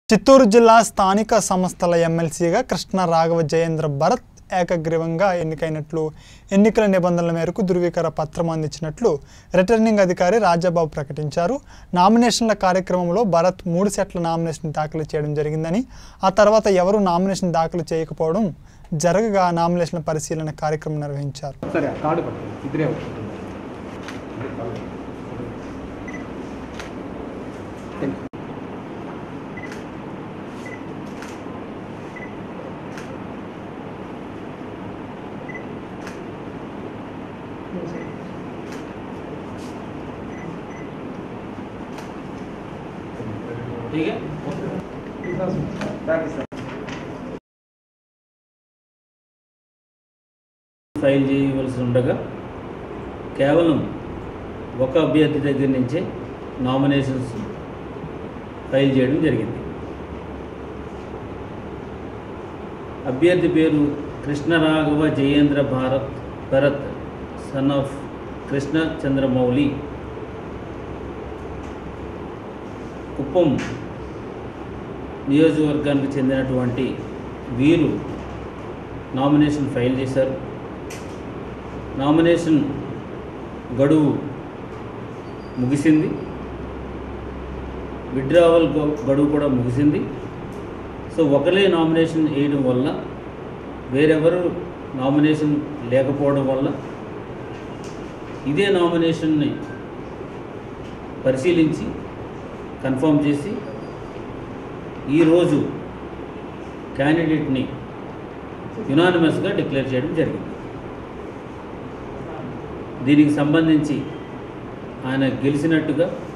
చిత్తూరు జిల్లా స్థానిక సంస్థల ఎమ్మెల్సీగా కృష్ణ రాఘవ జయేంద్ర భరత్ ఏకగ్రీవంగా ఎన్నికైనట్లు ఎన్నికల నిబంధనల మేరకు ధృవీకర పత్రం అందించినట్లు రిటర్నింగ్ అధికారి రాజాబాబు ప్రకటించారు నామినేషన్ల కార్యక్రమంలో భరత్ మూడు సెట్ల నామినేషన్ దాఖలు చేయడం జరిగిందని ఆ తర్వాత ఎవరు నామినేషన్ దాఖలు చేయకపోవడం జరగగా నామినేషన్ల పరిశీలన కార్యక్రమం నిర్వహించారు సరే ఆ కార్డు పట్టు ఇద్దరే ఒకటి. ठीक है ఫైల్ చేయవలసి ఉండగా కేవలం ఒక అభ్యర్థి దగ్గర నుంచే నామినేషన్స్ ఫైల్ చేయడం జరిగింది అభ్యర్థి పేరు కృష్ణరాఘవ జయేంద్ర భారత్ భరత్ సన్ ఆఫ్ కృష్ణ చంద్రమౌళి కుప్పం నియోజకవర్గానికి చెందినటువంటి వీరు నామినేషన్ ఫైల్ చేశారు నామినేషన్ గడువు ముగిసింది విడ్రావల్ గ- గడువు కూడా ముగిసింది సో ఒకలే నామినేషన్ వేయడం వల్ల వేరెవరు నామినేషన్ లేకపోవడం వల్ల ఇదే నామినేషన్ని పరిశీలించి కన్ఫర్మ్ చేసి ఈరోజు క్యాండిడేట్ని యునానిమస్గా డిక్లేర్ చేయడం జరిగింది దీనికి సంబంధించి ఆయన గెలిచినట్టుగా